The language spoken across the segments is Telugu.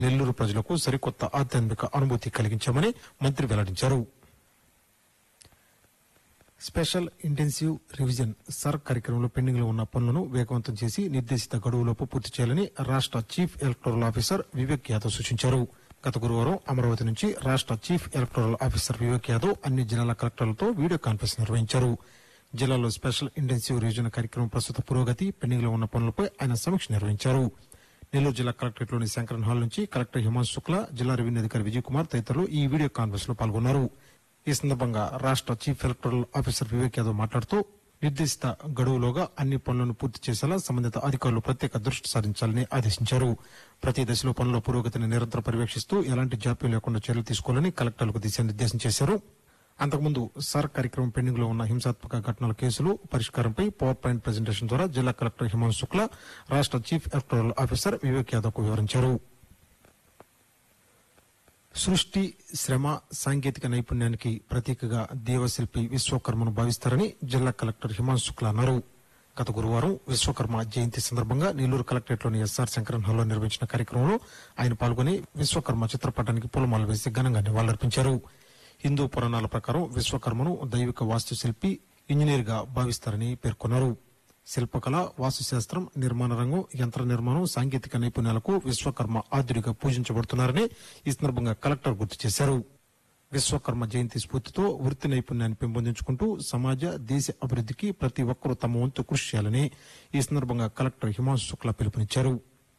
నెల్లూరు ప్రజలకు సరికొత్త ఆధ్యాత్మిక అనుభూతి కలిగించామని మంత్రి వెల్లడించారు స్పెషల్ ఇంటెన్సివ్ రివిజన్ సర్ కార్యక్రమంలో పెండింగ్ లో ఉన్న పనులను వేగవంతం చేసి నిర్దేశిత గడువులోపు పూర్తి చేయాలని రాష్ట chief electoral officer Vivek Yadav సూచించారు గత గురువారం అమరావతి నుంచి రాష్ట chief electoral officer Vivek Yadav అన్ని జిల్లాల కలెక్టర్లతో వీడియో కాన్ఫరెన్స్ నిర్వహించారు జిల్లాలో స్పెషల్ ఇంటెన్సివ్ రివిజన్ కార్యక్రమం ప్రస్తుత పురోగతి పెండింగ్ లో ఉన్న పనులపై ఆయన సమీక్ష నిర్వహించారు నెల్లూరు జిల్లా కలెక్టరేట్ లోని శంకరన్ హాల్ నుంచి కలెక్టర్ హిమాంశు శుక్లా జిల్లా రెవెన్యూ అధికారి విజయ్ కుమార్ తదితరులు ఈ వీడియో కాన్ఫరెన్స్ లో పాల్గొన్నారు ఈ సందర్భంగా రాష్ట chief electoral officer Vivek Yadav మాట్లాడుతూ నిర్దేశిత గడువులోగా అన్ని పనులను పూర్తి చేసేలా సంబంధిత అధికారులు ప్రత్యేక దృష్టి సారించాలని ఆదేశించారు ప్రతి దశలో పనుల పురోగతిని నిరంతరం పర్యవేక్షిస్తూ ఎలాంటి జాప్యం లేకుండా చర్యలు తీసుకోవాలని కలెక్టర్లకు దిశానిర్దేశం చేశారు అంతకుముందు సార్ కార్యక్రమం పెండింగ్ లో ఉన్న హింసాత్మక ఘటనల కేసులు పరిష్కారంపై పవర్ పాయింట్ ప్రెజెంటేషన్ ద్వారా జిల్లా కలెక్టర్ హిమాంశు శుక్లా రాష్ట chief electoral officer Vivek Yadav కు వివరించారు సృష్టి శ్రమ సాంకేతిక నైపుణ్యానికి ప్రతీకగా దేవశిల్పి విశ్వకర్మను భావిస్తారని జిల్లా కలెక్టర్ హిమాంశు శుక్లా అన్నారు గత గురువారం విశ్వకర్మ జయంతి సందర్భంగా నెల్లూరు కలెక్టరేట్లోని ఎస్ఆర్ శంకరన్ హాల్లో నిర్వహించిన కార్యక్రమంలో ఆయన పాల్గొని విశ్వకర్మ చిత్రపటానికి పూలమాల వేసి ఘనంగా నివాళులర్పించారు హిందూ పురాణాల ప్రకారం విశ్వకర్మను దైవిక వాస్తుశిల్పి ఇంజనీర్ గా భావిస్తారని పేర్కొన్నారు శిల్పకళ వాస్తుశాస్త్రం నిర్మాణ రంగం యంత్ర నిర్మాణం సాంకేతిక నైపుణ్యాలకు విశ్వకర్మ ఆద్యుడిగా పూజించబడుతున్నారని ఈ సందర్భంగా కలెక్టర్ గుర్తు చేశారు విశ్వకర్మ జయంతి స్ఫూర్తితో వృత్తి నైపుణ్యాన్ని పెంపొందించుకుంటూ సమాజ దేశ అభివృద్ధికి ప్రతి ఒక్కరూ తమ వంతు కృషి చేయాలని ఈ సందర్భంగా కలెక్టర్ హిమాంశు శుక్లా పిలుపునిచ్చారు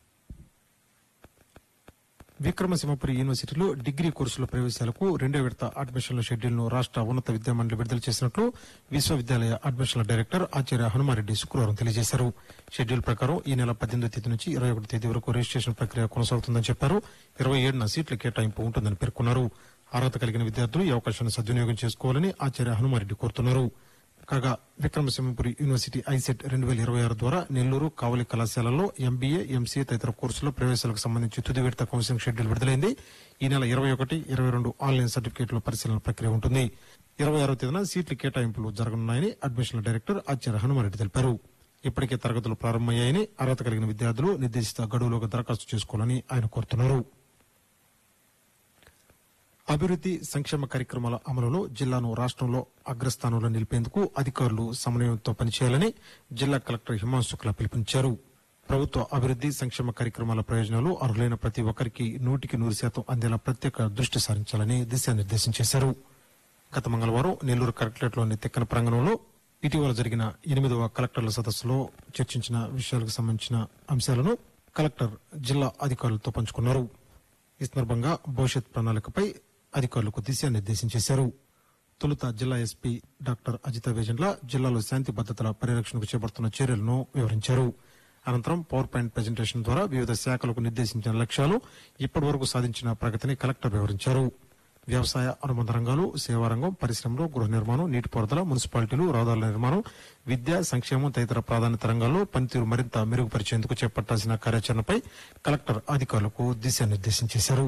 విక్రమసింహపురి యూనివర్సిటీలో డిగ్రీ కోర్సుల ప్రవేశాలకు రెండో విడత అడ్మిషన్ల షెడ్యూల్ ను రాష్ట ఉన్నత విద్యా మండలి విడుదల చేసినట్లు విశ్వవిద్యాలయ అడ్మిషన్ల డైరెక్టర్ ఆచార్య హనుమారెడ్డి శుక్రవారం తెలియజేశారు షెడ్యూల్ ప్రకారం ఈ నెల పద్దెనిమిదో తేదీ నుంచి ఇరవై ఒకటి తేదీ వరకు రిజిస్ట్రేషన్ ప్రక్రియ కొనసాగుతుందని చెప్పారు ఇరవై ఏడున సీట్ల కేటాయింపు ఉంటుందని పేర్కొన్నారు అర్హత కలిగిన విద్యార్థులు ఈ అవకాశాన్ని సద్వినియోగం చేసుకోవాలని ఆచార్య హనుమారెడ్డి కోరుతున్నారు కాగా విక్రమసింహపురి యూనివర్సిటీ ఐసెట్ రెండు వేల ఇరవై ఆరు ద్వారా నెల్లూరు కావలి కళాశాలలో ఎంబీఏ ఎంసీఏ తదితర కోర్సుల ప్రవేశాలకు సంబంధించి తుది విడత కౌన్సిలింగ్ షెడ్యూల్ విడుదలైంది ఈ నెల ఇరవై ఒకటి ఇరవై రెండు ఆన్లైన్ సర్టిఫికేట్ల పరిశీలన ప్రక్రియ ఉంటుంది ఇరవై ఆరో తేదీన సీట్ల కేటాయింపులు జరగనున్నాయని అడ్మిషన్ల డైరెక్టర్ ఆచార్య హనుమారెడ్డి తెలిపారు ఇప్పటికే తరగతులు ప్రారంభమయ్యాయని అర్హత కలిగిన విద్యార్థులు నిర్దేశిత గడువులోగా దరఖాస్తు చేసుకోవాలని ఆయన కోరుతున్నారు అభివృద్ది సంక్షేమ కార్యక్రమాల అమలులో జిల్లాను రాష్ట్రంలో అగ్రస్థానంలో నిలిపేందుకు అధికారులు సమన్వయంతో పనిచేయాలని జిల్లా కలెక్టర్ హిమాంశు శుక్లా పిలుపునిచ్చారు ప్రభుత్వ అభివృద్ది సంక్షేమ కార్యక్రమాల ప్రయోజనాలు అర్హులైన ప్రతి ఒక్కరికి నూటికి నూరు శాతం అందేలా ప్రత్యేక దృష్టి సారించాలని దిశానిర్దేశం చేశారు గత మంగళవారం నెల్లూరు కలెక్టరేట్లోని తెక్కన ప్రాంగణంలో ఇటీవల జరిగిన ఎనిమిదవ కలెక్టర్ల సదస్సులో చర్చించిన విషయాలకు సంబంధించిన అంశాలను కలెక్టర్ జిల్లా అధికారులతో పంచుకున్నారు ఈ సందర్భంగా భవిష్యత్ ప్రణాళికపై అధికారులకు దిశానిర్దేశం చేశారు తొలుత జిల్లా ఎస్పీ డాక్టర్ అజిత వేజండ్ల జిల్లాలో శాంతి భద్రతల పరిరక్షణకు చేపడుతున్న చర్యలను వివరించారు అనంతరం పవర్ పాయింట్ ప్రజెంటేషన్ ద్వారా వివిధ శాఖలకు నిర్దేశించిన లక్ష్యాలు ఇప్పటివరకు సాధించిన ప్రగతిని కలెక్టర్ వివరించారు వ్యవసాయ అనుబంధ రంగాలు సేవా రంగం పరిశ్రమలు గృహ నిర్మాణం నీటిపారుదల మున్సిపాలిటీలు రహదారుల నిర్మాణం విద్య సంక్షేమం తదితర ప్రాధాన్యత రంగాల్లో పనితీరు మరింత మెరుగుపరిచేందుకు చేపట్టాల్సిన కార్యాచరణపై కలెక్టర్ అధికారులకు దిశానిర్దేశం చేశారు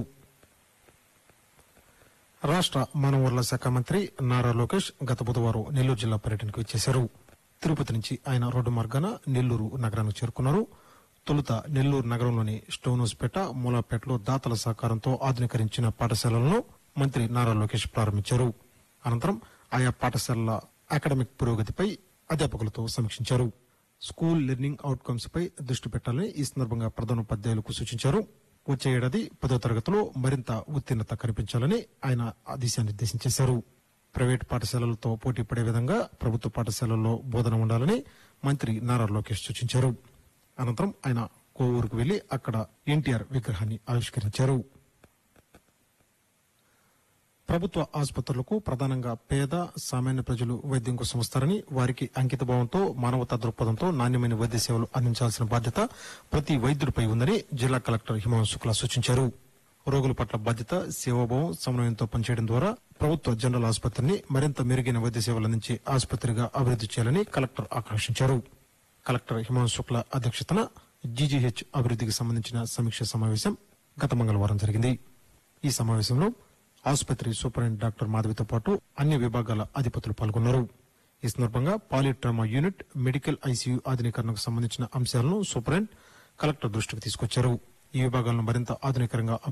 రాష్ట్ర మానవ వనరుల శాఖ మంత్రి నారా లోకేష్ గత బుధవారం నెల్లూరు జిల్లా పర్యటనకు వచ్చేశారు తిరుపతి నుంచి ఆయన రోడ్డు మార్గాన నెల్లూరు నగరానికి చేరుకున్నారు తొలుత నెల్లూరు నగరంలోని స్టోనోస్పేట మూలాపేటలో దాతల సహకారంతో ఆధునీకరించిన పాఠశాలలను మంత్రి నారా లోకేష్ ప్రారంభించారు అనంతరం ఆయా పాఠశాలల అకాడమిక్ పురోగతిపై అధ్యాపకులతో సమీక్షించారు స్కూల్ లెర్నింగ్ అవుట్కమ్స్ పై దృష్టి పెట్టాలని ఈ సందర్భంగా ప్రధానోపాధ్యాయులకు సూచించారు వచ్చే ఏడాది పదో తరగతిలో మరింత ఉత్తీర్ణత కనిపించాలని ఆయన దిశానిర్దేశం చేశారు ప్రైవేట్ పాఠశాలలతో పోటీ పడే విధంగా ప్రభుత్వ పాఠశాలల్లో బోధన ఉండాలని మంత్రి నారా లోకేష్ సూచించారు అనంతరం ఆయన కోవూరుకు వెళ్లి అక్కడ ఎన్టీఆర్ విగ్రహాన్ని ఆవిష్కరించారు ప్రభుత్వ ఆసుపత్రులకు ప్రధానంగా పేద సామాన్య ప్రజలు వైద్యం కోసం వస్తారని వారికి అంకిత భావంతో మానవతా దృక్పథంతో నాణ్యమైన వైద్య సేవలు అందించాల్సిన బాధ్యత ప్రతి వైద్యుడిపై ఉందని జిల్లా కలెక్టర్ హిమాంశు శుక్లా సూచించారు రోగుల పట్ల బాధ్యత సేవాభావం సమన్వయంతో పనిచేయడం ద్వారా ప్రభుత్వ జనరల్ ఆసుపత్రిని మరింత మెరుగైన వైద్య సేవలు అందించే ఆసుపత్రిగా అభివృద్ది చేయాలని కలెక్టర్ ఆకాంక్షించారు కలెక్టర్ హిమాంశు శుక్లా అధ్యక్షతన జీజీహెచ్ అభివృద్దికి సంబంధించిన సమీక్ష సమావేశం గత మంగళవారం జరిగింది ఈ సమావేశంలో ఆసుపత్రి సూపరింటెండెంట్ డాక్టర్ మాధవితో పాటు అన్ని విభాగాల అధిపతులు పాల్గొన్నారు ఈ సందర్భంగా పాలిట్రామా యూనిట్ మెడికల్ ఐసీయూ ఆధునీకరణకు సంబంధించిన అంశాలను సూపరింటెండెంట్ కలెక్టర్ దృష్టికి తీసుకొచ్చారు ఈ విభాగాలను మరింత ఆధునికరంగా